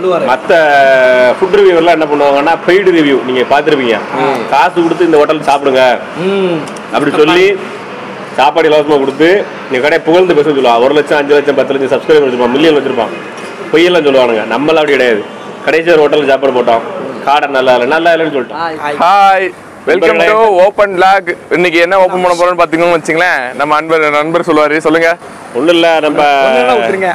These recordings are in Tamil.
சொல்லுவாரு மற்ற ஃபுட் ரிவ்யூவர்லாம் என்ன பண்ணுவாங்கன்னா பெய்டு ரிவ்யூ நீங்கள் பார்த்துருப்பீங்க காசு கொடுத்து இந்த ஹோட்டல் சாப்பிடுங்க ம் அப்படி சொல்லி சாப்பாடு இலவசமாக கொடுத்து இந்த கடையை புகழ்ந்து பேச சொல்லுவான் ஒரு லட்சம் அஞ்சு லட்சம் பத்து லட்சம் சப்ஸ்கிரைபர் வச்சிருப்பான் மில்லியன் வச்சிருப்பான் பொய்யெல்லாம் சொல்லுவானுங்க நம்மளாம் அப்படி கிடையாது கடைசி ஒரு ஹோட்டலில் சாப்பாடு போட்டோம் காடை நல்லா இல்லை நல்லா இல்லைன்னு சொல்லிட்டோம் hi welcome to open log இன்னைக்கு என்ன ஓப்பன் பண்ண போறோம்னு பாத்தீங்கன்னு வச்சுங்களேன் நம்ம அன்பர் நண்பர் சொல்லுவாரு சொல்லுங்க ஒன்றும் இல்லை நம்ம ஒண்ணுன்னா விட்டுருங்க.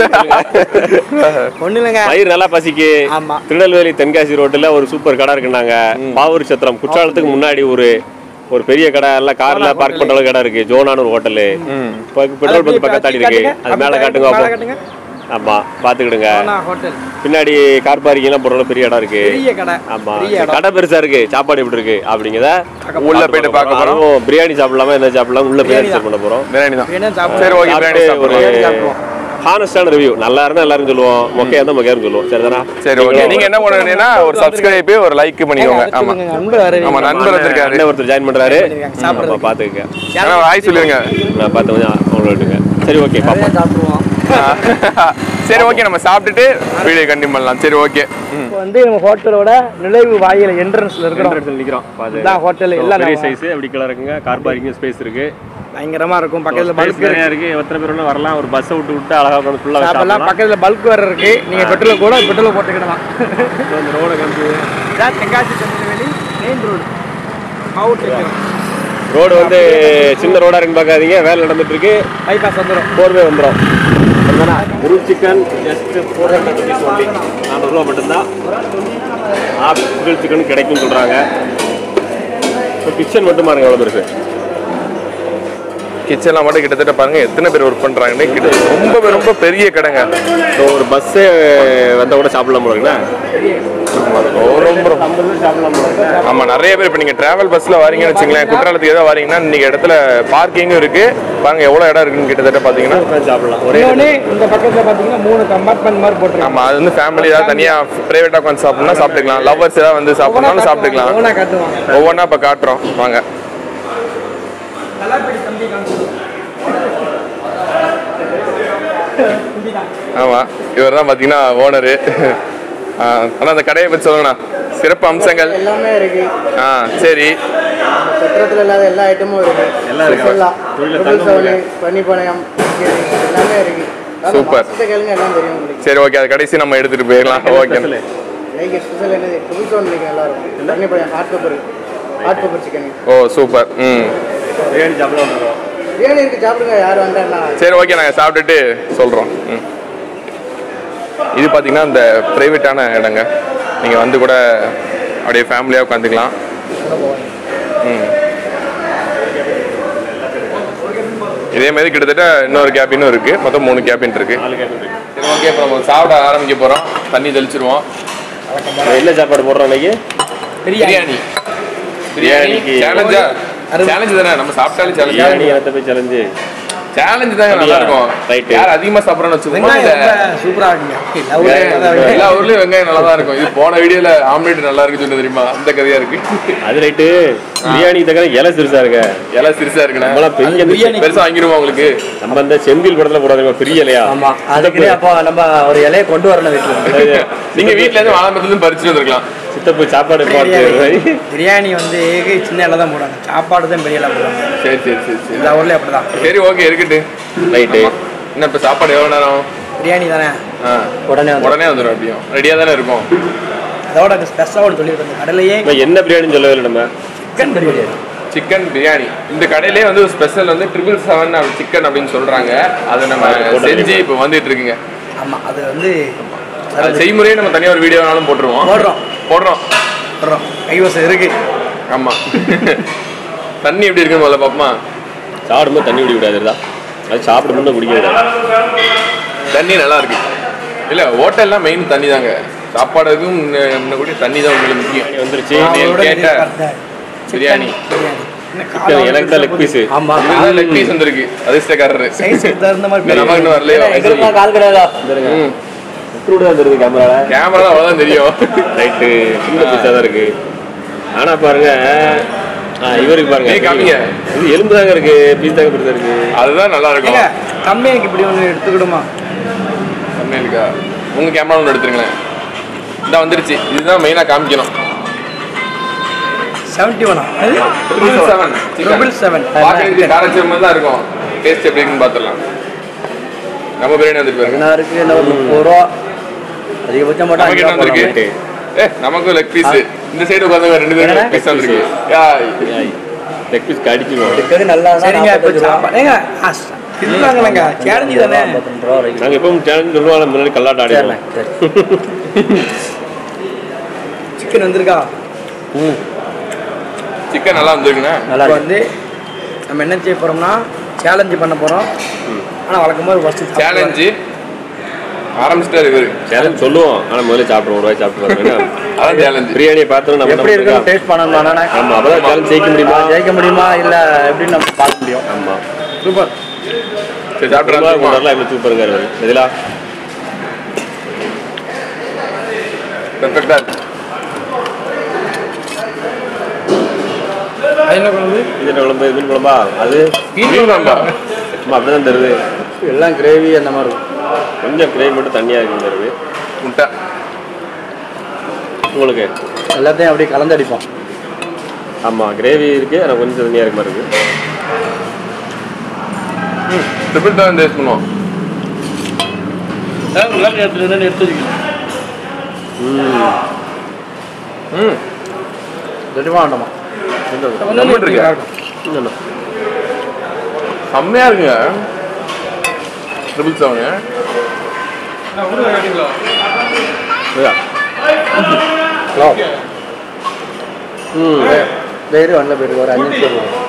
ஒண்ணு இல்லைங்க மயிர் நல்லா பசிக்கு ஆமா. திருநெல்வேலி தென்காசி ரோட்டில் ஒரு சூப்பர் கடை இருக்குன்னாங்க பாவூர் சத்திரம் குற்றாலத்துக்கு முன்னாடி ஒரு ஒரு பெரிய கடை எல்லாம் கார்ல பார்க் பண்ற அளவுக்கு கடை இருக்கு ஜோனான்னு ஒரு ஹோட்டலு பெட்ரோல் பங்க் பக்கத்தாடி இருக்கு அது மேல காட்டுங்க மேல அப்போ. காட்டுங்க ஆமா பாத்துக்கிடுங்க ஹோட்டல் பின்னாடி கார் பார்க்கிங் எல்லாம் போற அளவுக்கு பெரிய இடம் இருக்கு பெரிய கடை ஆமா பெரிய இடம் கடை பெருசா இருக்கு சாப்பாடு எப்படி இருக்கு அப்படிங்கறத உள்ள போயிட்டு பார்க்க போறோம் அதுவும் பிரியாணி சாப்பிடலாமா என்ன சாப்பிடலாம் உள்ள பிரியாணி பிரியாணி பண்ண போறோம் பிரியாணி தான் பிரியாணி சாப்பிடுவோம். சரி ஓகே பிரியாணி சாப்பிட்டு ஒரு சாப்பிடுவோம் பிரியாணி சாப்பிடுவோம். ஹானஸ்டான ரிவ்யூ நல்லா இருந்தா எல்லாரும் சொல்லுவோம் மொக்கையா இருந்தா மொக்கையாரும் சொல்லுவோம் சரிதானா சரி ஓகே நீங்க என்ன பண்ணுறீங்கன்னா ஒரு சப்ஸ்கிரைப் ஒரு லைக் பண்ணிக்கோங்க அடுத்து ஆமா சொல்லுங்க, நண்பர் வேற ஆமா நண்பர் வச்சிருக்காரு அண்ணன் ஒருத்தர் ஜாயின் பண்றாரு சாப்பிடுறதுக்கு. நம்ம பாத்துக்கங்க ஆனா ஹாய் சொல்லுங்க நான் பார்த்து கொஞ்சம் அவங்களோட்டுங்க சரி ஓகே நிறைய பாப்போம் சாப்பிடுவோம் சரி ஓகே நம்ம சாப்பிட்டுட்டு வீடியோ கண்டினியூ பண்ணலாம் சரி ஓகே இப்போ வந்து நம்ம ஹோட்டலோட நுழைவு வாயில என்ட்ரன்ஸ்ல இருக்கிறோம் இடத்துல நிக்கிறோம் பாத்து. இதான் hotel, So, எல்லாம் பெரிய நம்ம- சைஸ் அப்படி கலர் இருக்குங்க கார் பார்க்கிங் ஸ்பேஸ் இருக்கு பயங்கரமா இருக்கும் பக்கத்துல ஸ்பேஸ் பல்க் நிறைய இருக்கு எத்தனை பேர் வேணா வரலாம் ஒரு பஸ்ஸை விட்டு விட்டு அழகா உட்காந்து ஃபுல்லா சாப்பிடலாம் சாப்பிடலாம் பக்கத்துல பல்க் வேற இருக்கு நீங்க பெட்ரோல் கூட பெட்ரோல் போட்டுக்கிடலாம் இந்த ரோட காமிச்சு இதான் Tenkasi Tirunelveli main road out road வந்து சின்ன ரோடா இருக்குன்னு பார்க்காதீங்க வேலை நடந்துட்டு இருக்கு பைபாஸ் வந்துடும் போர்வே வந்துடும் Guru chicken just four hundred rupees only நானூறுரூவா மட்டும்தான் ஆஃப் கிரில் சிக்கன் கிடைக்கும்னு சொல்கிறாங்க இப்போ கிச்சன் மட்டும் பாருங்க எவ்வளோ பெருசு கிச்சன்ல மட்டும் கிட்டத்தட்ட பாருங்க எத்தனை பேர் ஒர்க் பண்றாங்கன்னு கிட்ட ரொம்ப ரொம்ப பெரிய கடைங்க ஸோ ஒரு பஸ்ஸே வந்தால் கூட சாப்பிடலாம் போலங்களா ரொம்ப ஆமா நிறைய பேர் இப்போ நீங்க டிராவல் பஸ்ல வரீங்கன்னு வச்சுங்களேன் குற்றாலத்துக்கு ஏதாவது வரீங்கன்னா இன்னைக்கு இடத்துல பார்க்கிங்கும் இருக்கு பாருங்க எவ்வளவு இடம் இருக்குன்னு கிட்டத்தட்ட பாத்தீங்கன்னா உட்காந்து சாப்பிடலாம் ஒரே இன்னொன்று இந்த பக்கத்துல பாத்தீங்கன்னா மூணு கம்பார்ட்மெண்ட் மாதிரி போட்டுருக்காங்க ஆமா அது வந்து ஃபேமிலி ஏதாவது தனியா பிரைவேட்டா உட்காந்து சாப்பிடணும்னா சாப்பிட்டுக்கலாம் லவ்வர்ஸ் ஏதாவது வந்து சாப்பிடணும்னாலும் சாப்பிட்டுக்கலாம் ஒவ்வொன்றா காட்டுவாங்க ஒவ்வொன்றா இப்போ காட்டுறோம் வாங்க ஆமா இவர் தான் பாத்தீங்கன்னா ஓனரு ஆனா அந்த கடையை பத்தி சொல்லணும்ண்ணா சிறப்பு அம்சங்கள் எல்லாமே இருக்கு ஆ சரி சத்திரத்துல இல்லாத எல்லா ஐட்டமும் இருக்கு எல்லாம் இருக்கு. எல்லாம் தொழில்ல ட்ரிபிள் தங்கம் செவனு பனிப்பாளையம் எல்லாமே இருக்கு வாங்க, Super. மாசத்தை கேளுங்க எல்லாம் தெரியும் உங்களுக்கு சரி ஓகே அது கடைசி நம்ம எடுத்துட்டு போயிடலாம் ஓகே இன்னைக்கு ஸ்பெஷல் என்னது ட்ரிபிள் செவன் இன்னைக்கு நல்லா இருக்கும் Panipalayam hot pepper hot pepper chicken oh super ம் பிரியாணி சாப்பிட வந்துடும் பிரியாணி இருக்கு சாப்பிடுங்க யார் வந்தா சரி ஓகே நாங்கள் சாப்பிட்டுட்டு சொல்கிறோம் ம் இது பார்த்தீங்கன்னா இந்த ப்ரைவேட்டான இடங்க நீங்கள் வந்து கூட அப்படியே ஃபேமிலியாக உட்காந்துக்கலாம் ம் இதே மாதிரி கிட்டத்தட்ட இன்னொரு கேபினும் இருக்கு மொத்தம் மூணு கேபின் இருக்கு நாலு கேபின் இருக்கு சரி ஓகே இப்போ நம்ம சாப்பிட ஆரம்பிக்க போகிறோம் தண்ணி தெளிச்சிருவோம் என்ன சாப்பாடு போடுறோம் இன்னைக்கு பிரியாணி பிரியாணி பிரியாணிக்கு- சேலஞ்சா சேலஞ்சு தானே நம்ம சாப்ட்டாலும் பிரியாணி சேலஞ்ச் எனக்கு போய் சேலஞ்சு சேலஞ்சு தாங்க நல்லா இருக்கும் Right. யார் அதிகமா சாப்பிட்றோன்னு வச்சுக்கோங்க வெங்காயம் இந்த- ரொம்ப சூப்பரா இருக்குங்க எல்லா வெங்காயம் ஊர்லயும் நல்லா இருக்கு. எல்லா ஊர்லயும் வெங்காயம் நல்லா தான் இருக்கும் இது போன வீடியோல ஆம்லேட் நல்லா இருக்கு சொன்ன தெரியுமா அந்த கதையா இருக்கு அது ரைட்டு பிரியாணி தக்கன இலை சிறுசா இருக்க எல்லாம் சிறுசா இருக்குண்ணா நம்மளாம் பெரிய பிரியாணி பெருசா வாங்கிடுமா உங்களுக்கு நம்ம இந்த செந்தில் படத்துல போடாதீங்க பெரிய இலையா ஆமா அதுக்குன்னே அப்போ நம்ம ஒரு இலையை கொண்டு வரணும் வீட்டுல இருந்து. நீங்க வீட்ல இருந்து வாழம்பரத்துல இருந்து பறிச்சுட்டு வந்திருக்கலாம் சித்தப்பு சாப்பாடு பிரியாணி. பார்த்து பிரியாணி வந்து சின்ன இலை தான் போடுவாங்க சாப்பாடு தான் பெரிய இலை போடுவாங்க சரி சரி சரி சரி எல்லா ஊர்லயும் அப்படிதான் சரி ஓகே இருக்கட்டு ரைட்டு என்ன இப்ப சாப்பாடு எவ்வளவு நேரம் பிரியாணி தானே ஆ, உடனே வந்து உடனே வந்துடும் அப்படியும் ரெடியா தானே இருக்கும் அதோட ஸ்பெஷலாக ஒன்று சொல்லியிருக்காங்க கடலையே இப்போ என்ன பிரியாணின்னு சொல்லவே இல்லை நம்ம சிக்கன் பிரியாணி சிக்கன் பிரியாணி இந்த கடையிலே வந்து ஸ்பெஷல் வந்து ட்ரிபிள் செவன் சிக்கன் அப்படின்னு சொல்றாங்க அதை நம்ம செஞ்சு இப்போ வந்துட்டு இருக்குங்க ஆமா அது வந்து அது செய்முறையே நம்ம தனியா ஒரு வீடியோ வேணாலும் போட்டுருவோம் போடுறோம் போடுறோம் போடுறோம் கைவசம் இருக்கு ஆமா தண்ணி எப்படி இருக்குன்னு முதல்ல பாப்போமா சாப்பிடும்போது தண்ணி குடிக்க விடாது தான் அது சாப்பிடும்போது குடிக்க விடாது தண்ணி நல்லா இருக்கு இல்ல ஹோட்டல்லாம் மெயின் தண்ணி தாங்க சாப்பாடுக்கும் முன்ன- முன்ன கூட தண்ணி தான் உங்களுக்கு முக்கியம் வந்துருச்சு நீ அவரோட கேட்ட எதிர்பார்த்த பிரியாணி பிரியாணி என்ன சிக்கன் காலம் எனக்கு தான் லெக் பீஸு ஆமா இதுதான் லெக் பீஸ் வந்திருக்கு அதிர்ஷ்டக்காரரு சைஸ் தகுந்த மாதிரி இந்த நமக்கு இன்னும் வரலையோ எங்களுக்குலாம் கால் கிடையாதா ம். விட்டு தான் தருது கேமரால கேமரா தான் அவ்வளவுதான் தெரியும் ரைட்டு சின்ன பீஸாக தான் இருக்கு ஆனா பாருங்க ஆ, இவருக்கு பாருங்க நீ காமிங்க. இது எலும்பு தாங்க இருக்கு பீஸ் தாங்க பெருசா இருக்கு அதுதான் நல்லா இருக்கும் ஏங்க கம்மியாக்கு இப்படி ஒன்று எடுத்துக்கிடுமா செம்மையா இருக்கா உங்க கேமரா ஒன்று எடுத்துருங்களேன் இந்த வந்துருச்சு இதுதான் மெயினாக காமிக்கணும் செவன்ட்டி ஒனா ட்ரிபிள் செவன் ட்ரிபிள் செவன் பார்க்கறதுக்கு காரச்சேரி மாதிரி தான் இருக்கும் டேஸ்ட் எப்படி இருக்குன்னு பார்த்துடலாம் நம்ம பிரியாணி வந்துட்டு பாருங்க பதினாறுக்கு என்ன ஒரு முப்பது ரூபா அதிகபட்சம் மட்டும் நமக்கு என்ன அஞ்சு ரூபா வந்திருக்கு போடலாம். ஏ நமக்கும் லெக் பீஸ் இந்த சைடு உட்காந்து ரெண்டு பேரும் லெக் பீஸ் வந்திருக்கு யா லெக் பீஸ் கடிக்குவோம் இருக்கிறது நல்லா இருந்தா சரிங்க இப்போ நாற்பத்தஞ்சு ரூபா. சாப்பாடு ஏங்க இருந்தாங்களேங்க சேலஞ்சு தானே ஐம்பத்தஞ்சு ரூபா வரைக்கும் நாங்கள் எப்பவும் சேலஞ்ச் சொல்லுவாங்க முன்னாடி கல்லாட்ட சரிண்ணே ஆடிடுவோம் சரி சிக்கன் வந்திருக்கா ம் சிக்கன் நல்லா வந்திருக்குண்ணே நல்லா இப்போ இருக்கு வந்து நம்ம என்ன செய்ய போகிறோம்னா சேலஞ்சு பண்ண போகிறோம் ஆனால் வழக்கம் போது ஃபஸ்ட்டு சேலஞ்சு ஆரம்பிச்சிட்டாரு இவரு சேலஞ்ச் சொல்லுவோம் ஆனால் முதல்ல சாப்பிடுவோம் ஒரு வாய் சாப்பிட்டு பாருங்க அதான் சேலஞ்சு பிரியாணியை பார்த்தோம் நம்ம எப்படி என்ன இருக்குன்னு பண்ணுறோம்? டேஸ்ட் பண்ணணும் அண்ணா ஆமா அப்பதான் சேலஞ்ச் ஜெயிக்க முடியுமா ஜெயிக்க முடியுமா இல்ல எப்படின்னு நம்ம பார்க்க முடியும் ஆமா சூப்பர் சரி ரொம்ப சாப்பிட்றாங்க கொண்டாடலாம் எப்படி சூப்பருங்க இருக்கு எதிலா பெர்ஃபெக்டாக இருக்கு அது என்ன பண்ணுது இது என்ன குழம்பு மீன் குழம்பா அது மீன் குழம்பா சும்மா அப்படிதான் தருது எல்லாம் கிரேவி அந்த மாதிரி இருக்கும் கொஞ்சம் கிரேவி மட்டும் தண்ணியாக இருக்கு தருது முட்டை உங்களுக்கு எல்லாத்தையும் அப்படியே கலந்து அடிப்போம் ஆமாம் கிரேவி இருக்கு ஆனால் கொஞ்சம் தண்ணியாக இருக்க மாதிரி இருக்கு ட்ரிபிள் தான் டேஸ்ட் பண்ணுவோம் விளையாட்டு எடுத்து எடுத்து வச்சுக்கணும் ம் தெரியுமா வேண்டாமா நம்மட்டு இருக்கு. இன்னும் செம்மையா இருக்குங்க ட்ரிபிள் செவனு இதா. ம் டெய்லி வரல போயிருக்கு ஒரு அஞ்சு நிமிஷம் இருக்கும்.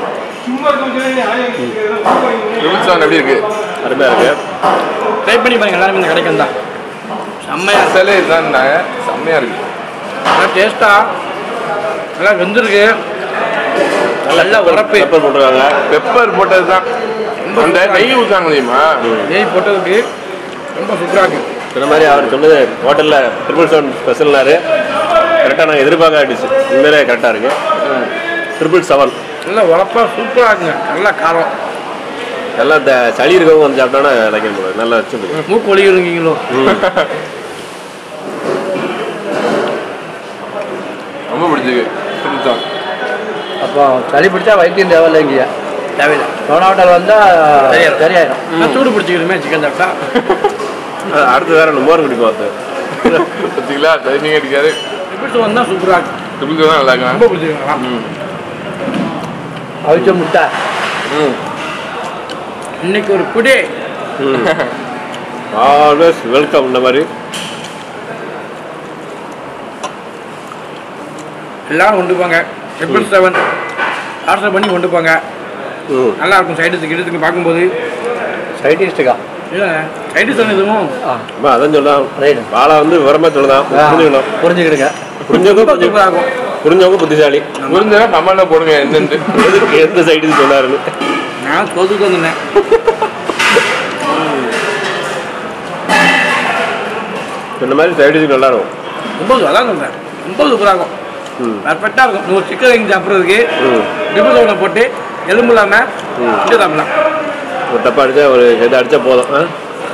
ட்ரிபிள் செவன் எப்படி இருக்கு அருமையாக இருக்கு ட்ரை பண்ணி பாருங்க எல்லாருமே இந்த கடைக்கு வந்தா செம்மையா மசாலே இதுதான் செம்மையா இருக்கு நல்லா டேஸ்டா நல்லா வெந்திருக்கு நல்லா உரப்பு பெப்பர் போட்டுருக்காங்க பெப்பர் போட்டது தான் அந்த நெய் ஊத்தாங்க தெரியுமா நெய் போட்டதுக்கு ரொம்ப சூப்பராக இருக்கு சொன்ன மாதிரி அவர் சொன்னது ஹோட்டலில் ட்ரிபிள் செவன் ஸ்பெஷல்னாரு கரெக்டாக நாங்கள் எதிர்பார்க்க ஆயிடுச்சு உண்மையிலே கரெக்டாக இருக்கு ட்ரிபிள் செவன் நல்லா உரப்பா சூப்பராக இருக்குங்க நல்லா காரம் நல்லா இந்த சளி இருக்கவங்க வந்து சாப்பிட்டோன்னா நினைக்க முடியாது நல்லா வச்சு மூக்கு ஒளி இருங்கீங்களோ ரொம்ப பிடிச்சிருக்கு ட்ரிபிள் செவன் அப்போ சளி பிடிச்சா வைத்தியம் தேவையில்லை இங்கேயா தேவையில்லை சோனா ஹோட்டல் வந்தால் சரியாயிரும். சரியாயிரும் நான் சூடு பிடிச்சிக்கிறதுமே சிக்கன் சாப்பிட்டா அடுத்து வேற மோர் குடிப்போம் அது பார்த்தீங்களா டைமிங் அடிக்காது எப்படி வந்தால் சூப்பராக இருக்கு ட்ரிபிள் செவன் நல்லா இருக்குங்க ரொம்ப பிடிச்சிருக்கலாம் அவிச்ச முட்டை ம் இன்னைக்கு ஒரு குடே ஆல்வேஸ் வெல்கம் இந்த மாதிரி எல்லாரும் கொண்டு போங்க ட்ரிபிள் செவன் ஆர்டர் பண்ணி கொண்டு போங்க ம் நல்லா இருக்கும் சைடு கிட்டத்துக்கு பார்க்கும்போது சைடிஸ்டுக்கா இல்லை சைடு சொன்ன இதுவும் ஆ அம்மா அதான் சொல்லலாம் ரைடு பாலா வந்து விவரமா சொல்லலாம் புரிஞ்சுக்கணும் புரிஞ்சுக்கிடுங்க புரிஞ்சவங்க ரொம்ப புரிஞ்சு- சூப்பராக இருக்கும் புரிஞ்சவங்க புத்திசாலி புரிஞ்சா கமெண்ட்ல போடுங்க என்னன்ட்டு எதுக்கு எந்த சைடுன்னு சொன்னாருன்னு நான் தோத்துக்கு வந்தேன் இந்த மாதிரி சைடுக்கு நல்லா இருக்கும் ரொம்ப அதான் சொல்கிறேன் ரொம்ப சூப்பராக இருக்கும் ம் பர்ஃபெக்டாக இருக்கும் நூறு சிக்கன் வாங்கி சாப்பிட்றதுக்கு ம் ட்ரிபிள் செவனை போட்டு எலும்பு இல்லாமல் இப்படி சாப்பிடலாம் ஒரு டப்பா அடிச்சா ஒரு எது அடிச்சா போதும் ஆ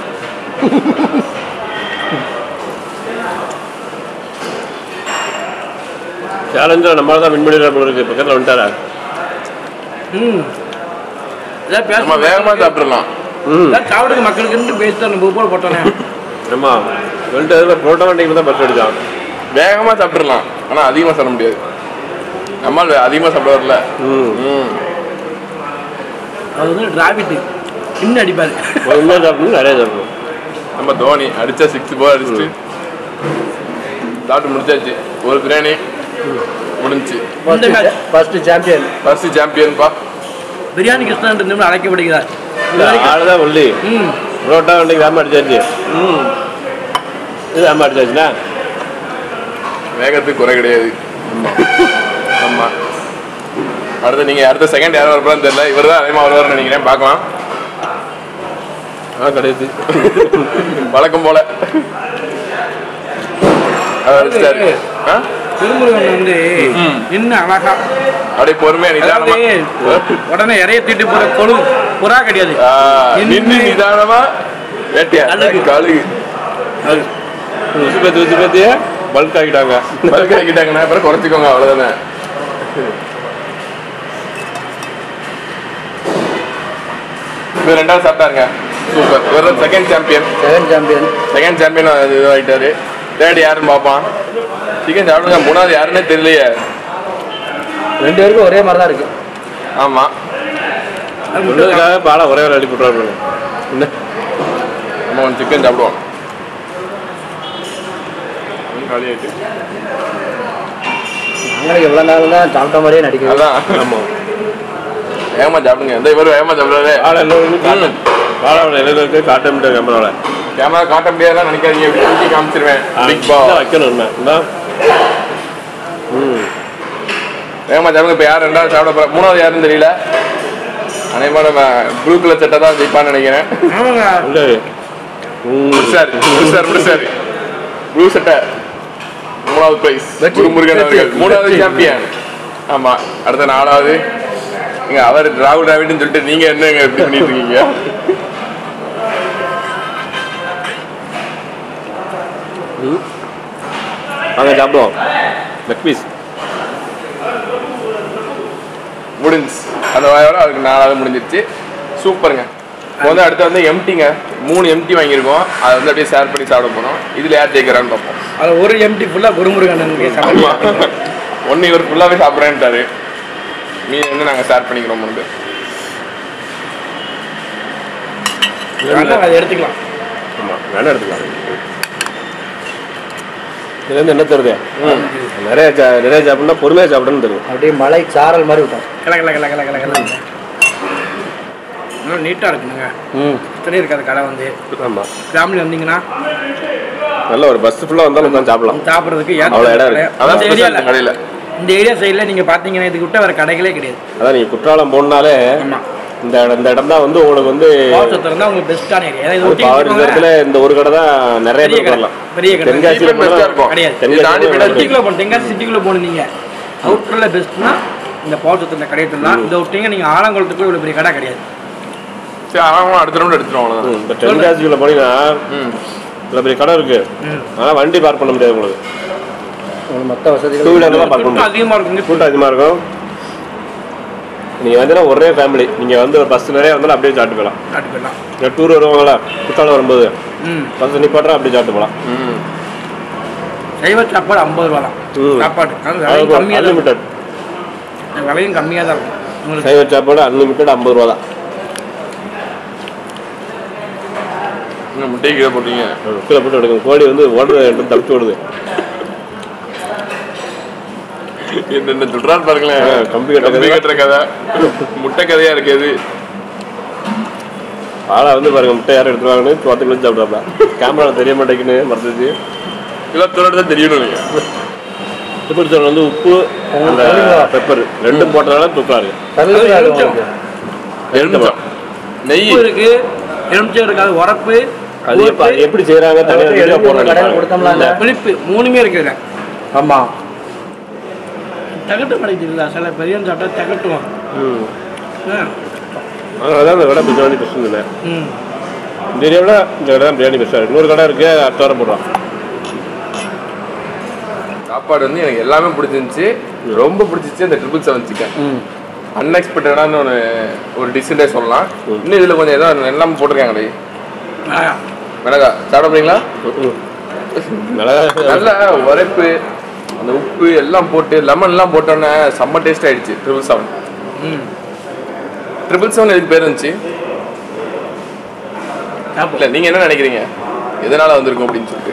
சேலஞ்சில் நம்மளால தான் வின் பண்ணிடுற போல இருக்கு பக்கத்தில் வந்துட்டாரா ம் இதான் பேச நம்ம வேகமா சாப்பிடலாம் ம் இதான் சாப்பிடுங்க மக்களுக்கு பேசி தான் நம்ம போல போட்டோன்னே ஆமா வந்துட்டு அதில் புரோட்டா வண்டிக்கு தான் பஸ் அடிச்சான் வேகமா சாப்பிடலாம் ஆனா அதிகமா சாப்பிட முடியாது நம்மால் அதிகமா சாப்பிட வரல ம் ம் அது வந்து டிராபிட்டு இன்னும் அடிப்பாரு ஒரு உண்மையாக சாப்பிடணும் நிறைய சாப்பிடணும் நம்ம தோனி அடிச்சா சிக்ஸ் போர் அடிச்சுட்டு சாப்பிட்டு முடிச்சாச்சு ஒரு பிரியாணி முடிஞ்சுச்சு இந்த match. ஃபர்ஸ்ட் சாம்பியன் ஃபர்ஸ்ட் சாம்பியன்பா பிரியாணி கிருஷ்ணன் நிமிடம் அழைக்கப்படுகிறார் இல்லை ஆள் தான் ஒல்லி ம் புரோட்டா வண்டிக்கு வேமா அடிச்சாச்சு ம் இது வேமா அடிச்சாச்சுண்ணா வேகத்துக்கு குறை கிடையாது ஆமா அடுத்து நீங்க அடுத்த செகண்ட் யார் வரப்போறான்னு தெரியல இவர் தான் அதிகமாக வருவார்னு நினைக்கிறேன் பார்க்கலாம் ஆ கிடையாது வழக்கம் போல அவர் அடிச்சிட்டாரு. ஆ? திருமுருகன் வந்து ம். நின்று அழகா அப்படியே பொறுமையா நிதானமா அதாவது உடனே இறைய தீட்டு போற கொழு புறா கிடையாது ஆ, நின்னு நிதானமா வேட்டையா கழுகு. கழுகு ருசி பத்தி ருசி பத்தியே பல்க் ஆகிட்டாங்க பல்க் ஆக்கிட்டாங்கன்னா அப்புறம் குறைச்சிக்கோங்க அவ்வளோதானே இது ரெண்டாவது சாப்பிட்டாருங்க சூப்பர் இவர் second champion second champion second champion இது ஆகிட்டாரு தேர்ட் யாருன்னு பார்ப்பான் சிக்கன் சாப்பிடுங்க மூணாவது யாருன்னே தெரியலையே ரெண்டு பேருக்கும் ஒரே மாதிரி தான் இருக்கு ஆமாம் சொன்னதுக்காக பாலா ஒரே ஒரு அடி போட்டுறாரு என்ன நம்ம ஒன்று சிக்கன் சாப்பிடுவோம் காலி ஆயிட்டு நாங்களுக்கு எவ்வளோ நாள் தான் சாப்பிட்ட மாதிரியே நடிக்குது அதான் ஆமா ஏமா சாப்பிடுங்க எந்த இவரும் ஏமா சாப்பிடுறாரு பாலா என்ன காட்ட பாலாவோட இலையில இருக்கு காட்ட முடியாது கேமராவில் கேமரா காட்ட முடியாதுலாம் நினைக்காதீங்க இப்படி தூக்கி காமிச்சிருவேன் பிக் பா வைக்கணும் என்ன இந்தா. ம் ஏமா சாப்பிடுங்க இப்போ யார் ரெண்டாவது சாப்பிட போகிறா மூணாவது யாருன்னு தெரியல அனைவரும் நம்ம ப்ளூ கலர் சட்டை தான் ஜெயிப்பான்னு நினைக்கிறேன் ஆமாங்க இல்லை ம் முடிச்சாரு முடிச்சாரு முடிச்சாரு ப்ளூ சட்டை மூணாவது பிரைஸ் குருமுருகன் அவர்கள் மூணாவது சாம்பியன் ஆமா அடுத்த நாலாவது இங்க அவர் ராகுல் டிராவிட்னு சொல்லிட்டு நீங்க என்னங்க இப்படி பண்ணிட்டு இருக்கீங்க வாங்க சாப்பிடுவோம் லெக் பீஸ் முடிஞ்சு அந்த வாயோட அதுக்கு நாலாவது முடிஞ்சிருச்சு சூப்பருங்க இப்போ வந்து அடுத்து வந்து எம்டிங்க மூணு எம்டி வாங்கியிருக்கோம் அதை வந்து அப்படியே ஷேர் பண்ணி சாப்பிட போறோம் இதுல யார் ஜெயிக்கிறான்னு பார்ப்போம் அது ஒரு எம்டி ஃபுல்லாக குருமுருகன் ஆமா. ஒண்ணு இவர் ஃபுல்லாவே சாப்பிட்றேன்ட்டாரு மீதி வந்து நாங்க ஷேர் பண்ணிக்கிறோம் வந்து அதை எடுத்துக்கலாம் ஆமாம் வேணா எடுத்துக்கலாம் இதுலேருந்து என்ன தருது நிறைய சா- நிறைய சாப்பிட்னா பொறுமையாக சாப்பிடணும்னு தெரியும் அப்படியே மலை சாரல் மாதிரி விட்டோம் கிள கிள கிள கிள கிள கிள இன்னும் நீட்டாக இருக்குங்க ம் இத்தனை இருக்காது கடை வந்து ஆமாம் ஃபேமிலி வந்தீங்கன்னா நல்ல ஒரு பஸ் ஃபுல்லாக வந்தாலும் தான் சாப்பிடலாம் சாப்பிட்றதுக்கு அவ்வளோ இடம் இருக்கு. அதான் இந்த special ஏரியாவில் கடையில இந்த ஏரியா சைடில் நீங்கள் பார்த்தீங்கன்னா இதுக்கு விட்ட வேறு கடைகளே கிடையாது அதான் நீங்கள் குற்றாலம் போனாலே ஆமாம் இந்த இடம் இந்த இடம் தான் வந்து உங்களுக்கு வந்து பாவசத்தில் தான் உங்களுக்கு பெஸ்ட்டான ஏரியா ஏன்னா இது ஒட்டி பவர் வச்சுக்கோங்க. இடத்துல இந்த ஒரு கடை தான் நிறைய பெரிய பேர் கடை வரலாம் பெரிய கடை தென்காசியில் Cheap and best-ஆ இருக்கும். கிடையாது இது தாண்டி போயிட்டா தென்காசி சிட்டிக்குள்ளே போகணும் தென்காசி சிட்டிக்குள்ளே போகணும் நீங்கள் அவுட்டரில் பெஸ்ட்னா இந்த பாவசத்தில் இந்த கடையை சொல்லலாம் இந்த விட்டீங்க நீங்கள் ஆலங்குளத்துக்கு இவ்வளோ பெரிய கடை கிடையாது சரி அவன் அடுத்த ரவுண்ட் எடுத்துருவோம் அவ்வளவுதான் இப்போ தென்காசிக்குள்ள போனீங்கன்னா ம் இவ்வளோ பெரிய கடை இருக்கு ம். ஆனால் வண்டி பார்க் பண்ண முடியாது உங்களுக்கு உங்களுக்கு மொத்த டூ வசதிகள் வீலர்லாம் பார்க்க கூட்டம் முடியும் அதிகமாக இருக்குங்க கூட்டம் அதிகமாக இருக்கும் நீங்கள் வந்தீங்கன்னா ஒரே ஃபேமிலி நீங்கள் வந்து பஸ் நிறைய வந்தாலும் அப்படியே சாப்பிட்டு போகலாம் காட்டு போயிடலாம் இங்கே டூர் வருவாங்களா குற்றாலம் வரும்போது ம் பஸ் நிப்பாட்டுறா அப்படியே சாப்பிட்டு போகலாம் ம் சைவ சாப்பாடு ஐம்பது ரூபா தான் ம். சாப்பாடு அது விலையும் கம்மியாக தான் அன்லிமிட்டட் இருக்கும். விலையும் கம்மியாக தான் இருக்கும் உங்களுக்கு சைவ சாப்பாடு அன்லிமிட்டட் ஐம்பது ரூபா தான் இன்னும் முட்டையை கீழே போட்டீங்க கீழே போட்டு எடுக்கும் கோழி வந்து ஓடுறது எடுத்து தப்பிச்சு ஓடுது என்ன சொல்றாரு பாருங்களேன் ஆ, கம்பி கட்டுற கம்பி கதை. கட்டுற கதை முட்டை கதையா இருக்கு அது ஆளா வந்து பாருங்க முட்டை யாரும் எடுத்துருவாங்கன்னு பத்து கிலோ சாப்பிட்றாப்பா கேமரா தெரிய மாட்டேங்குன்னு மறந்துச்சு இல்லை தோட தான் தெரியணும் நீங்க ட்ரிபிள் சோன் வந்து உப்பு அந்த பெப்பர் ரெண்டும் போட்டதால தூக்கா இருக்கு கருவேப்பிலை அது உங்களுக்கு. எலுமிச்சம் நெய் உப்பு இருக்கு எலுமிச்சம் இருக்கு அது உரப்பு அது எப்ப அது எப்படி செய்யறாங்க தனியாக எடுத்து வீடியோ எடுத்து போடுறாங்க கடையில பாருங்க. கொடுத்தோம்னா இல்ல. புளிப்பு மூணுமே இருக்குதுல ஆமா தகட்டு கிடைக்குதுல்ல சில பெரிய சாப்பிட்டா தகட்டுவான் ம் ஆ. அதான் அந்த கடை பிரியாணி பெஸ்ட் இல்லை ம் இந்த ஏரியாவில் இந்த கடை தான் பிரியாணி பெஸ்ட்டாக இருக்கு இன்னொரு கடை இருக்கு அடுத்த வாரம் போடுறான் சாப்பாடு வந்து எனக்கு எல்லாமே பிடிச்சிருந்துச்சு ரொம்ப பிடிச்சிச்சு அந்த ட்ரிபிள் செவன் சிக்கன் ம் அன்எக்ஸ்பெக்டடான ஒரு ஒரு டிஷ்ஷுண்டே சொல்லலாம் இன்னும் இதில் கொஞ்சம் ஏதோ எல்லாம் போட்டிருக்காங்களே மிளகா மிளகா சாப்பிட போறீங்களா நல்லா நல்ல உரைப்பு அந்த உப்பு எல்லாம் போட்டு லெமன் எல்லாம் போட்டோன்னே செம்ம டேஸ்ட் ஆயிடுச்சு ட்ரிபிள் செவன் ம் ட்ரிபிள் செவன் எதுக்கு பேர் இருந்துச்சு சாப்பிடும் இல்ல நீங்க என்ன நினைக்கிறீங்க எதனால வந்திருக்கும் அப்படின்னு சொல்லிட்டு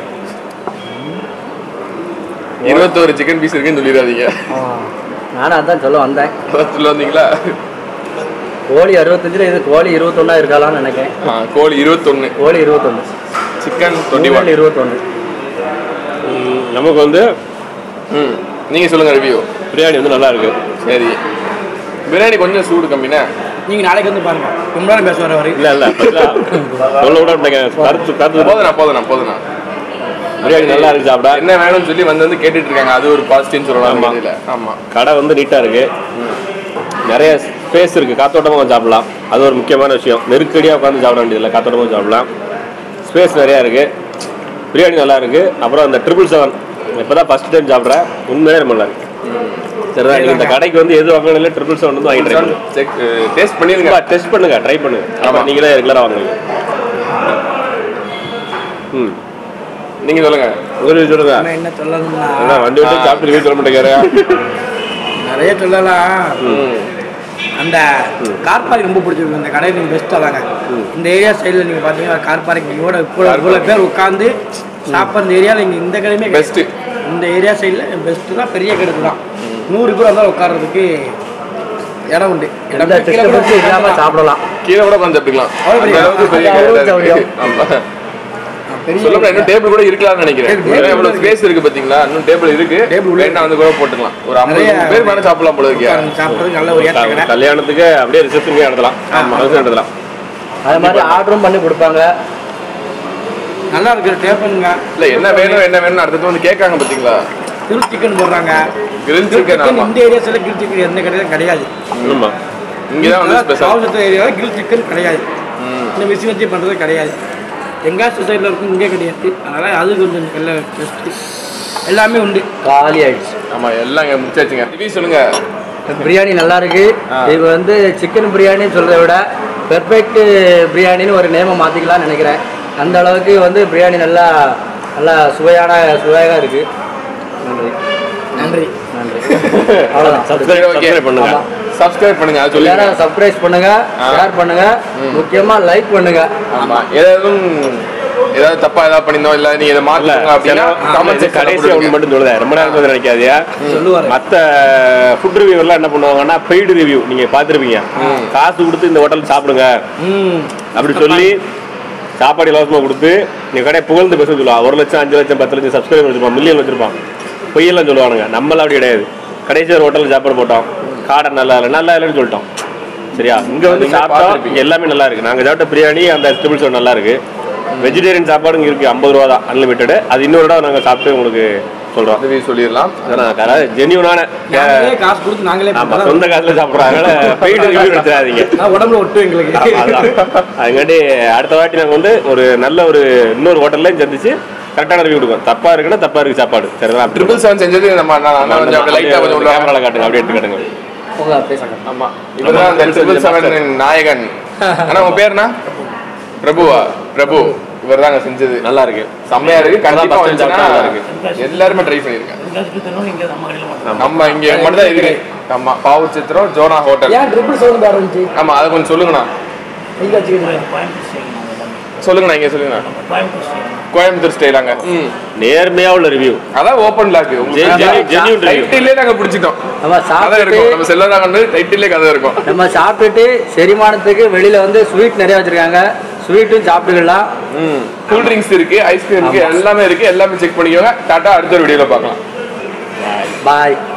இருபத்தோரு சிக்கன் பீஸ் இருக்குன்னு சொல்லிடாதீங்க ஆ. நானும் அதான் சொல்ல வந்தேன் அதான் சொல்ல வந்தீங்களா கோழி அறுபத்தஞ்சுல இது கோழி இருபத்தொன்னா இருக்கலாம்னு நினைக்கிறேன் ஆ, கோழி இருபத்தொன்னு கோழி இருபத்தொன்னு சிக்கன் டுவெண்ட்டி ஒன் இருபத்தொன்னு ம், நமக்கு வந்து ம் நீங்க சொல்லுங்க ரிவ்யூ பிரியாணி வந்து நல்லா இருக்கு சரி பிரியாணி கொஞ்சம் சூடு கம்மினா நீங்கள் நாளைக்கு வந்து பாருங்க ரொம்ப நேரம் பேச வர வரை இல்ல இல்ல இப்பதான் சொல்ல விட மாட்டேங்க கருத்து கருத்து போதுண்ணா போதுண்ணா போதுண்ணா பிரியாணி நல்லா இருக்கு சாப்பிட என்ன வேணும்னு சொல்லி வந்து வந்து கேட்டுட்டு இருக்காங்க அது ஒரு பாசிட்டிவ்னு சொல்லலாம் ஆமா. தெரியல ஆமா கடை வந்து நீட்டா இருக்கு நிறைய ஸ்பேஸ் இருக்கு காத்தோட்டமா கொஞ்சம் சாப்பிடலாம் அது ஒரு முக்கியமான விஷயம் நெருக்கடியா உட்காந்து சாப்பிட வேண்டியதில்லை காத்தோட்டமா சாப்பிடலாம் ஸ்பேஸ் நிறைய இருக்கு பிரியாணி நல்லா இருக்கு அப்புறம் அந்த ட்ரிபிள் செவன் இப்பதான் ஃபர்ஸ்ட் டைம் சாப்பிட்றேன் உண்மையிலே ரொம்ப நல்லா இருக்கு சரிதான் நீங்க இந்த கடைக்கு வந்து எது வாங்கினாலும் ட்ரிபிள் செவன் வந்து வாங்கி ட்ரை பண்ணுங்க செக் டேஸ்ட் பண்ணிருங்க டெஸ்ட் பண்ணுங்க ட்ரை பண்ணுங்க ஆமா. ஆமா நீங்களே ரெகுலரா வாங்குவீங்க ம் நீங்க சொல்லுங்க உங்களுக்கு சொல்லுங்க நம்ம என்ன சொல்லணும்னா என்ன வண்டி விட்டு சாப்பிட்டு ரிவ்யூ சொல்ல மாட்டேங்கிறாரு நிறைய சொல்லலாம் அந்த கார் பார்க்கிங் ரொம்ப பிடிச்சிருக்கு இந்த கடை நீங்கள் பெஸ்ட்டாக தாங்க இந்த ஏரியா சைடில் நீங்கள் பார்த்தீங்கன்னா கார் பார்க்கிங்கோட இவ்வளோ இவ்வளோ பேர் உட்காந்து சாப்பிட்ற இந்த ஏரியாவில் இங்கே இந்த கடையுமே Best. இந்த ஏரியா சைடில் பெஸ்ட்டு தான் பெரிய கடை தான் நூறு பேர் வந்தால் உட்கார்றதுக்கு இடம் உண்டு இடம் எந்த கீழே கூட டிஸ்டர்பன்ஸும் இல்லாமல் சாப்பிடலாம் கீழே கூட உட்காந்து சாப்பிட்டுக்கலாம் அவ்வளவு அந்த அளவுக்கு பெரிய அது கடை அவ்வளவு இருக்கு. ஆமா பெரிய சொல்ல இன்னும் டேபிள் கூட இருக்கலாம்னு நினைக்கிறேன் Table ஏன்னா இவ்வளவு இருக்கு. ஸ்பேஸ் இருக்கு பாத்தீங்களா இன்னும் டேபிள் இருக்கு Table உள்ள வேணா வந்து கூட போட்டுக்கலாம் ஒரு ஐம்பது நிறைய பேர் மேல சாப்பிடலாம் போல இருக்கு உட்கார்ந்து சாப்பிட்றதுக்கு நல்ல ஒரு ஏற்ற கடை கல்யாணத்துக்கு அப்படியே ரிசப்ஷனுக்கே நடத்தலாம் ஆமா. ஃபங்க்ஷன் நடத்தலாம் அது மாதிரி ஆர்டரும் பண்ணி கொடுப்பாங்க நல்லா இருக்கிற டேபிளுங்க இல்ல என்ன வேணும் என்ன வேணும் அடுத்தது வந்து கேட்காங்க பாத்தீங்களா கிரில் சிக்கன் போடுறாங்க கிரில் சிக்கன் ஆமா இந்த ஏரியா சைடில் கிரில் சிக்கன் எந்த கடையிலும் கிடையாது ஆமா இங்கதான் வந்து ஸ்பெஷல் காவல்துறை ஏரியாவில் கிரில் சிக்கன் கிடையாது இந்த மிஷின் வச்சு பண்ணுறது கிடையாது எங்காஸ் சைடில் இருக்கும் இங்கே கிடையாது அதனால் அது கொஞ்சம் நல்ல பெஸ்ட்டு எல்லாமே உண்டு காலி ஆயிடுச்சு ஆமா எல்லாம் இங்க முடிச்சாச்சுங்க ரிவ்யூ சொல்லுங்க பிரியாணி நல்லா இருக்கு ஆ. இது வந்து சிக்கன் பிரியாணின்னு சொல்றதை விட பெர்ஃபெக்ட் பிரியாணின்னு ஒரு நேமை மாத்திக்கலாம்னு நினைக்கிறேன் அந்த அளவுக்கு வந்து பிரியாணி நல்லா நல்லா சுவையான சுவையாக இருக்கு நன்றி நன்றி நன்றி அவ்வளோதான் சப்ஸ்கிரைப் okay. சப்ஸ்கிரைப் பண்ணுங்க ஆமா. சப்ஸ்கிரைப் பண்ணுங்க அது சொல்லுங்க எல்லாரும் சப்ஸ்கிரைப் பண்ணுங்க ஆ. ஷேர் பண்ணுங்க முக்கியமா லைக் பண்ணுங்க ஆமா ஏதாவது ஏதாவது தப்பா ஏதாவது பண்ணிருந்தோம் இல்ல நீங்க இதை இல்ல மாத்தலாம் அப்படின்னா கமெண்ட் கமெண்ட் கடைசி ஒன்று மட்டும் சொல்லுதேன் ரொம்ப நேரம் வந்து நினைக்காதியா சொல்லுவாரு மற்ற ஃபுட் ரிவ்யூ எல்லாம் என்ன பண்ணுவாங்கன்னா பெய்டு ரிவ்யூ நீங்க பார்த்துருப்பீங்க காசு கொடுத்து இந்த ஹோட்டல் சாப்பிடுங்க ம் அப்படி சொல்லி சாப்பாடு இலவசமாக கொடுத்து நீ கடையை புகழ்ந்து பேச சொல்லுவான் ஒரு லட்சம் அஞ்சு லட்சம் பத்து லட்சம் சப்ஸ்கிரைபர் வச்சிருப்பான் மில்லியன் வச்சிருப்பான் பொய்யெல்லாம் சொல்லுவானுங்க நம்மளாம் அப்படி கிடையாது கடைசி ஒரு ஹோட்டலில் சாப்பாடு போட்டோம் காடை நல்லா இல்லை நல்லா இல்லைன்னு சொல்லிட்டோம் சரியா இங்க வந்து நீங்க சாப்பிட்டோம் பார்த்திருப்பீங்க. இங்க எல்லாமே நல்லா இருக்கு நாங்க சாப்பிட்ட பிரியாணி அந்த வெஜிடபிள்ஸ் நல்லா இருக்கு வெஜிடேரியன் சாப்பாடு இங்க இருக்கு ஐம்பது ரூபா தான் அன்லிமிட்டடு அது இன்னொரு இடம் நாங்க சாப்பிட்டு உங்களுக்கு சொல்றோம் ரிவ்யூ சொல்லிடலாம் அதாவது ஜென்யூனான நாங்களே காசு கொடுத்து நாங்களே ஆமா பண்றோம். சொந்த காசுல சாப்பிடுறாங்க அதனால பெய்டு ரிவ்யூ எடுத்துடாதீங்க நான் உடம்புல ஒட்டும் எங்களுக்கு அதுங்காட்டி அடுத்த வாட்டி நாங்கள் வந்து ஒரு நல்ல ஒரு இன்னொரு ஹோட்டல்லையும் சந்திச்சு கரெக்டான ரிவ்யூ கொடுக்கும் தப்பா இருக்குன்னா தப்பா இருக்கு சாப்பாடு சரிதான் ட்ரிபிள் செவன் செஞ்சது நம்ம நான் நான் கொஞ்சம் அப்படியே லைட்டா கொஞ்சம் உள்ள கேமரால காட்டுங்க அப்படியே எடுத்து காட்டுங்க உங்க பேசுங்க ஆமா இவர்தான் அந்த ட்ரிபிள் செவன் நாயகன் ஆனா உங்க பேர் என்ன பிரபுவா பிரபு இவர் தாங்க செஞ்சது நல்லா இருக்கு செம்மையா இருக்கு கண்டிப்பா first time வந்துச்சுன்னா சாப்பிட்டா நல்லா இருக்கு. எல்லாருமே ட்ரை பண்ணிருக்கேன் நம்ம இங்க மட்டும் தான் இருக்கு ஆமா பாவு சித்திரம் ஜோனா ஹோட்டல் ஏன் ட்ரிபிள் சவுண்ட் ஆரம்பிச்சு ஆமா அதை கொஞ்சம் சொல்லுங்கண்ணா நீங்க வச்சுக்கிறீங்க சொல்லுங்கண்ணா இங்க சொல்லுங்கண்ணா கோயம்புத்தூர் ஸ்டைலாங்க ம் நேர்மையா உள்ள ரிவ்யூ அதான் open log Gen- genuine- genuine review. டைட்டிலே நாங்க பிடிச்சிட்டோம் நம்ம கதை சாப்பிட்டு இருக்கும் நம்ம செல்லராக வந்து டைட்டிலே கதை இருக்கும் நம்ம சாப்பிட்டுட்டு செரிமானத்துக்கு வெளியில வந்து ஸ்வீட் நிறைய வச்சிருக்காங்க ஸ்வீட்டும் சாப்பிட்டுக்கலாம் ம் கூல் ட்ரிங்க்ஸ் இருக்கு ஐஸ்கிரீம் இருக்கு எல்லாமே இருக்கு எல்லாமே செக் பண்ணிக்கோங்க டாட்டா அடுத்த ஒரு வீடியோல பார்க்கலாம் பாய்